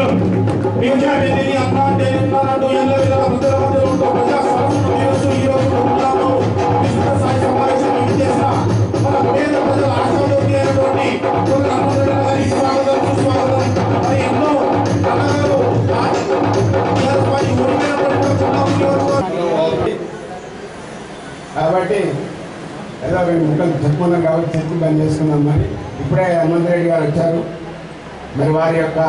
ఉన్నారు నిజా వెళ్ళి అన్న అంటే ఉన్నారంటూ ఎల్ల విధాల ప్రజల మధ్య ఉంటూ ప్రజా సమస్యను తీరుస్తూ ఈ రోజు ప్రభుత్వంలో విస్తృత స్థాయి సమావేశం చేసిన మన పేద ప్రజల ఆశాజ్యోతి అయినటువంటి ఒక రామచంద్ర గారికి స్వాగతం సుస్వాగతం మరి ఎన్నో కళలు టీఆర్ఎస్ పార్టీ ఓడిపోయినటువంటి చిన్న నియోజకవర్గం కాబట్టి ఏదో మేము ముక్కలు చెప్పుకున్నాం కాబట్టి చర్చ బంద్ చేసుకున్నాం మరి ఇప్పుడే హనుమంత్ రెడ్డి గారు వచ్చారు మరి వారి యొక్క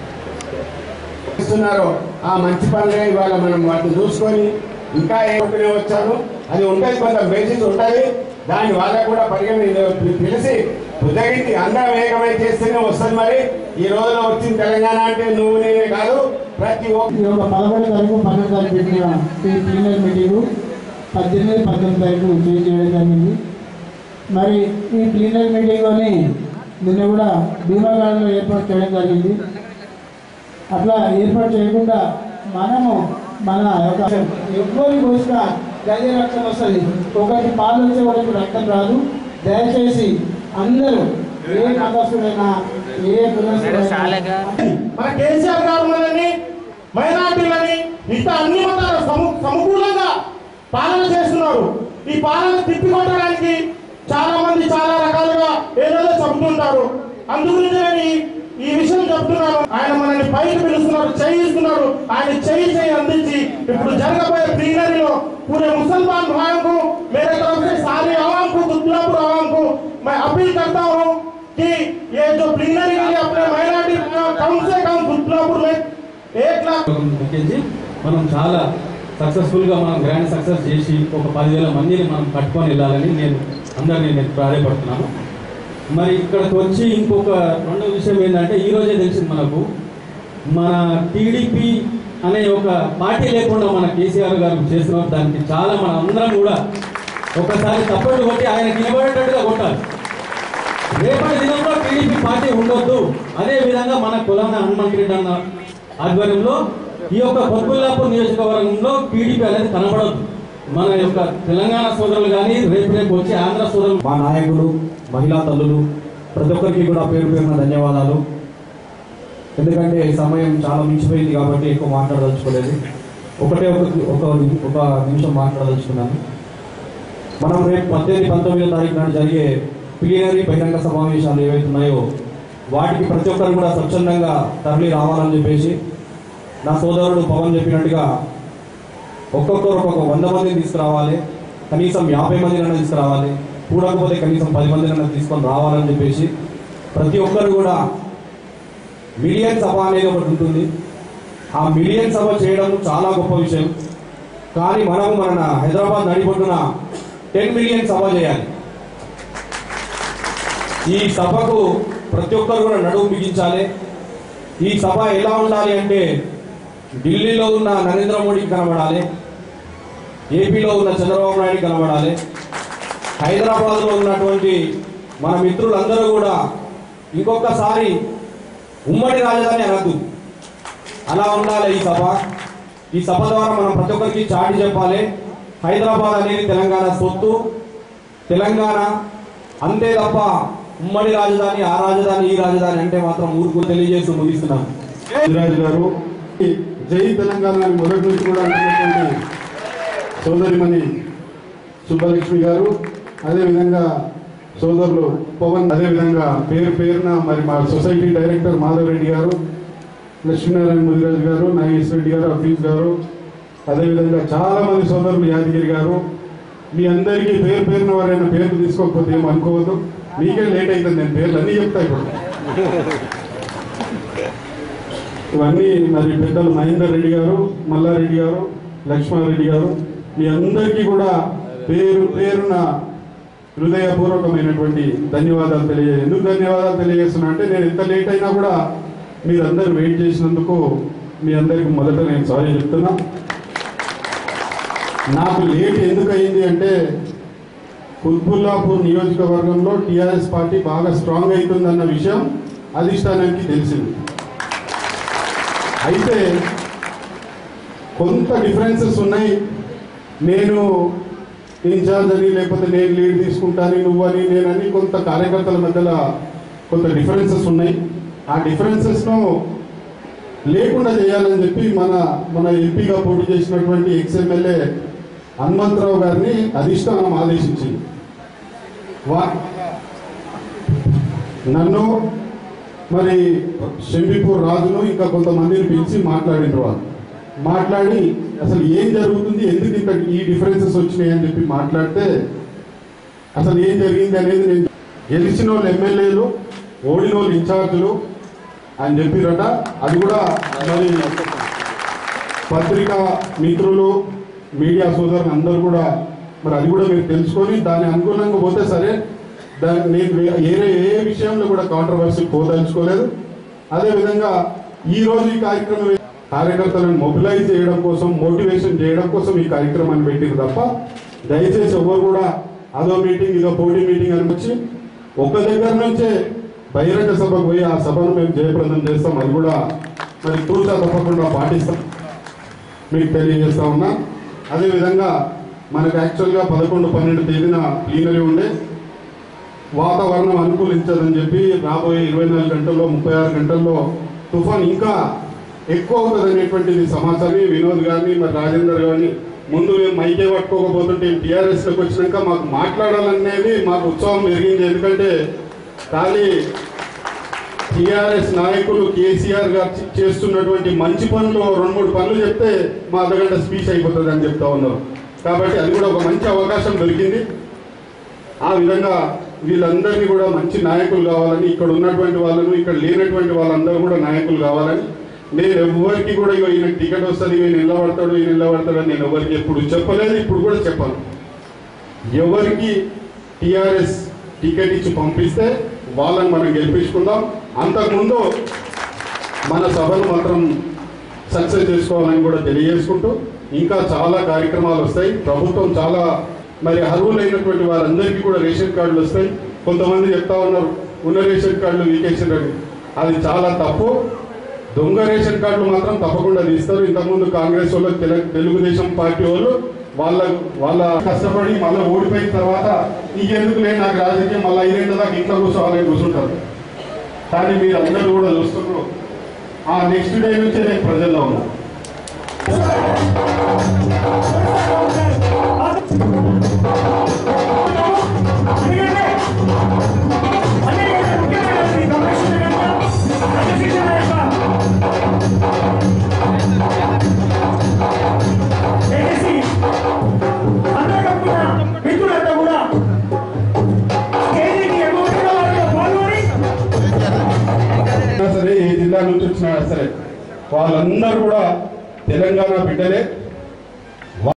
ఇస్తున్నారు ఆ మంచి పనులే ఇవాళ మనం వాటిని చూసుకొని ఇంకా ఏమనుకునే వచ్చాను అది ఉంటుంది కొంత బేసిస్ ఉంటుంది దాని వాళ్ళకు కూడా పరిగణ పిలిచి ఉదగించి అందరం ఏకమై చేస్తేనే వస్తుంది మరి ఈ రోజులో వచ్చింది తెలంగాణ అంటే నువ్వు నేనే కాదు ప్రతి ఒక్క ఈ యొక్క పదకొండు తారీఖు పన్నెండు తారీఖు పెట్టిన ఈ ప్లీనర్ మీటింగు పద్దెనిమిది పద్దెనిమిది తారీఖు చేంజ్ చేయడం జరిగింది మరి ఈ ప్లీనర్ మీటింగ్లోని నిన్న కూడా భీమాగాడంలో ఏర్పాటు చేయడం జరిగింది అట్లా ఏర్పాటు చేయకుండా మనము మన యొక్క ఎవ్వరి పోసిన గది రక్తం వస్తుంది ఒకటి పాలు వచ్చే ఒకటి రక్తం రాదు దయచేసి అందరూ ఏ మతస్థుడైనా ఏ కులస్తుడైనా మన కేసీఆర్ గారు మనల్ని మైనార్టీలని మిగతా అన్ని మతాల సము సమకూలంగా పాలన చేస్తున్నారు ఈ పాలన తిప్పికొట్టడానికి చాలా మంది చాలా రకాలుగా ఏదేదో చెబుతుంటారు అందుగురించి నేను ఈ- ఈ విషయం చెప్తున్నాను ఆయన మనల్ని పైకి పిలుస్తున్నారు చేయిస్తున్నారు ఆయన చేయి చేయి అందించి ఇప్పుడు జరగబోయే ప్లీనరీలో पूरे मुसलमान भाइयों को मेरे तरफ से सारे आवाम को दुबलापुर आवाम को मैं अपील करता हूँ कि ये जो प्लीनरी के लिए अपने माइनॉरिटी कम से कम दुबलापुर में एक लाख ఎక్కించి మనం చాలా సక్సెస్ఫుల్ గా మనం గ్రాండ్ సక్సెస్ చేసి ఒక పదివేల మందిని మనం పట్టుకొని వెళ్ళాలని నేను అందరినీ నేను ప్రాధాయపడుతున్నాను మరి ఇక్కడికి వచ్చి ఇంకొక రెండో విషయం ఏంటంటే ఈ రోజే తెలిసింది మనకు మన టీడీపీ అనే ఒక పార్టీ లేకుండా మన కేసీఆర్ గారు చేస్తున్నారు దానికి చాలా మన అందరం కూడా ఒకసారి తప్పట్టు కొట్టి ఆయన నిలబడేటట్టుగా కొట్టాలి రేపటి దినంలో టీడీపీ పార్టీ ఉండొద్దు అదే విధంగా మన కులాన హనుమంత్ రెడ్డి అన్న ఆధ్వర్యంలో ఈ యొక్క పొద్దుల్లాపూర్ నియోజకవర్గంలో టీడీపీ అనేది కనబడదు మన యొక్క తెలంగాణ సోదరులు కానీ రేపు రేపు వచ్చే ఆంధ్ర సోదరులు మా నాయకులు మహిళా తల్లులు ప్రతి ఒక్కరికి కూడా పేరు పేరున ధన్యవాదాలు ఎందుకంటే ఈ సమయం చాలా మించిపోయింది కాబట్టి ఎక్కువ మాట్లాడదలుచుకోలేదు ఒకటే ఒక ఒక ఒక నిమిషం మాట్లాడదలుచుకున్నాను మనం రేపు పద్దెనిమిది పంతొమ్మిదో తారీఖు నాడు జరిగే ప్లీనరీ బహిరంగ సమావేశాలు ఏవైతే ఉన్నాయో వాటికి ప్రతి ఒక్కరు కూడా స్వచ్ఛందంగా తరలి రావాలని చెప్పేసి నా సోదరుడు పవన్ చెప్పినట్టుగా ఒక్కొక్కరు ఒక్కొక్క వంద మందిని తీసుకురావాలి కనీసం యాభై మందినైనా తీసుకురావాలి కూడకపోతే కనీసం పది మందినైనా తీసుకొని రావాలని చెప్పేసి ప్రతి ఒక్కరు కూడా మిలియన్ సభ అనేది ఒకటి ఉంటుంది ఆ మిలియన్ సభ చేయడం చాలా గొప్ప విషయం కానీ మనము మన హైదరాబాద్ నడిపొట్టున టెన్ మిలియన్ సభ చేయాలి ఈ సభకు ప్రతి ఒక్కరు కూడా నడుము బిగించాలి ఈ సభ ఎలా ఉండాలి అంటే ఢిల్లీలో ఉన్న నరేంద్ర మోడీకి కనబడాలి ఏపీలో ఉన్న చంద్రబాబు నాయుడు కనబడాలి హైదరాబాద్లో ఉన్నటువంటి మన మిత్రులందరూ కూడా ఇంకొకసారి ఉమ్మడి రాజధాని అనద్దు అలా ఉండాలి ఈ సభ ఈ సభ ద్వారా మనం ప్రతి ఒక్కరికి చాటి చెప్పాలి హైదరాబాద్ అనేది తెలంగాణ సొత్తు తెలంగాణ అంతే తప్ప ఉమ్మడి రాజధాని ఆ రాజధాని ఈ రాజధాని అంటే మాత్రం ఊరుకు తెలియజేస్తూ ముగిస్తున్నాను రాజు గారు జై తెలంగాణ అని మొదటి నుంచి కూడా అంటున్నటువంటి సోదరిమణి సుబ్బలక్ష్మి గారు అదేవిధంగా సోదరులు పవన్ అదేవిధంగా పేరు పేరున మరి మా సొసైటీ డైరెక్టర్ మాధవ్ రెడ్డి గారు లక్ష్మీనారాయణ ముదిరాజు గారు నాగేశ్వర రెడ్డి గారు అఫీజ్ గారు అదేవిధంగా చాలా మంది సోదరులు యాదగిరి గారు మీ అందరికీ పేరు పేరున వారైనా పేర్లు తీసుకోకపోతే ఏం అనుకోవద్దు మీకే లేట్ అవుతుంది నేను పేర్లు అన్నీ చెప్తా ఇప్పుడు ఇవన్నీ మరి పెద్దలు మహేందర్ రెడ్డి గారు మల్లారెడ్డి గారు లక్ష్మారెడ్డి గారు మీ అందరికీ కూడా పేరు పేరున హృదయపూర్వకమైనటువంటి ధన్యవాదాలు తెలియజే ఎందుకు ధన్యవాదాలు తెలియజేస్తున్నా అంటే నేను ఎంత లేట్ అయినా కూడా మీరందరూ వెయిట్ చేసినందుకు మీ అందరికి మొదట నేను సారీ చెప్తున్నా నాకు లేట్ ఎందుకు అయింది అంటే కుత్బుల్లాపూర్ నియోజకవర్గంలో టీఆర్ఎస్ పార్టీ బాగా స్ట్రాంగ్ అవుతుందన్న విషయం అధిష్టానానికి తెలిసింది అయితే కొంత డిఫరెన్సెస్ ఉన్నాయి నేను ఇన్ఛార్జ్ అని లేకపోతే నేను లీడ్ తీసుకుంటాను నువ్వని నేనని కొంత కార్యకర్తల మధ్యలో కొంత డిఫరెన్సెస్ ఉన్నాయి ఆ డిఫరెన్సెస్ను లేకుండా చేయాలని చెప్పి మన మన ఎంపీగా పోటీ చేసినటువంటి ఎక్స్ఎమ్మెల్యే హనుమంతరావు గారిని అధిష్టానం ఆదేశించింది వా నన్ను మరి షంబిపూర్ రాజును ఇంకా కొంతమందిని పిలిచి మాట్లాడిన వాళ్ళు మాట్లాడి అసలు ఏం జరుగుతుంది ఎందుకు ఇక్కడ ఈ డిఫరెన్సెస్ వచ్చినాయి అని చెప్పి మాట్లాడితే అసలు ఏం జరిగింది అనేది నేను గెలిచిన వాళ్ళు ఎమ్మెల్యేలు ఓడిన వాళ్ళు ఇన్ఛార్జీలు అని చెప్పిరట అది కూడా మరి పత్రికా మిత్రులు మీడియా సోదరులు అందరూ కూడా మరి అది కూడా మీరు తెలుసుకొని దాని అనుకూలంగా పోతే సరే దాన్ని నేను వే- వేరే ఏ విషయంలో కూడా కాంట్రవర్సీ పోదలుచుకోలేదు అదేవిధంగా ఈ రోజు ఈ కార్యక్రమం కార్యకర్తలను మొబిలైజ్ చేయడం కోసం మోటివేషన్ చేయడం కోసం ఈ కార్యక్రమాన్ని పెట్టింది తప్ప దయచేసి ఎవరు కూడా అదో మీటింగ్ ఇదో పోటీ మీటింగ్ అని వచ్చి ఒక దగ్గర నుంచే బహిరంగ సభకు పోయి ఆ సభను మేము జయప్రదం చేస్తాం అది కూడా మరి తూచా తప్పకుండా పాటిస్తాం మీకు తెలియజేస్తా ఉన్నా అదేవిధంగా మనకు యాక్చువల్గా పదకొండు పన్నెండు తేదీన ప్లీనరీ ఉండే వాతావరణం అనుకూలించదని చెప్పి రాబోయే ఇరవై నాలుగు గంటల్లో ముప్పై ఆరు గంటల్లో తుఫాన్ ఇంకా ఎక్కువ అవుతుంది అనేటువంటిది సమాచారం వినోద్ కానీ మరి రాజేందర్ కానీ ముందు మేము మైకే పట్టుకోకపోతుంటే టీఆర్ఎస్ లోకి వచ్చినాక మాకు మాట్లాడాలనేది మాకు ఉత్సవం పెరిగింది ఎందుకంటే ఖాళీ టిఆర్ఎస్ నాయకులు కేసీఆర్ గారు చే- చేస్తున్నటువంటి మంచి పనులు రెండు మూడు పనులు చెప్తే మా అర్ధగంట స్పీచ్ అయిపోతుంది అని చెప్తా ఉన్నారు కాబట్టి అది కూడా ఒక మంచి అవకాశం దొరికింది ఆ విధంగా వీళ్ళందరినీ కూడా మంచి నాయకులు కావాలని ఇక్కడ ఉన్నటువంటి వాళ్ళను ఇక్కడ లేనటువంటి వాళ్ళందరూ కూడా నాయకులు కావాలని నేను ఎవరికి కూడా ఇగో ఈయన టికెట్ వస్తుంది ఈయన నిలబడతాడు ఈయన నిలబడతాడు అని నేను ఎవరికి ఎప్పుడు చెప్పలేదు ఇప్పుడు కూడా చెప్పాను ఎవరికి టిఆర్ఎస్ టికెట్ ఇచ్చి పంపిస్తే వాళ్ళని మనం గెలిపించుకుందాం అంతకుముందు మన సభను మాత్రం సక్సెస్ చేసుకోవాలని కూడా తెలియజేసుకుంటూ ఇంకా చాలా కార్యక్రమాలు వస్తాయి ప్రభుత్వం చాలా మరి అర్హులైనటువంటి వారందరికీ కూడా రేషన్ కార్డులు వస్తాయి కొంతమంది చెప్తా ఉన్నారు ఉన్న రేషన్ కార్డులు వీకేసిండ్రని అది చాలా తప్పు దొంగ రేషన్ కార్డులు మాత్రం తప్పకుండా తీస్తారు ఇంతకుముందు కాంగ్రెస్ వాళ్ళు తెల- తెలుగుదేశం పార్టీ వాళ్ళు వాళ్ళ వాళ్ళ కష్టపడి మళ్ళీ ఓడిపోయిన తర్వాత ఇంకెందుకు లేదు నాకు రాజకీయం మళ్ళీ ఐదేళ్ళ దాకా ఇంట్లో కూర్చోవాలని కూర్చుంటారు కానీ మీరు అందరూ కూడా చూస్తున్నారు ఆ నెక్స్ట్ డే నుంచే నేను ప్రజల్లో ఉన్నా మిత్రులంతా కూడా స్టేజీకి ఎగువగా వారిలో పాల్గొని అయినా సరే ఏ జిల్లా నుంచి వచ్చినా సరే వాళ్ళందరూ కూడా తెలంగాణ బిడ్డలే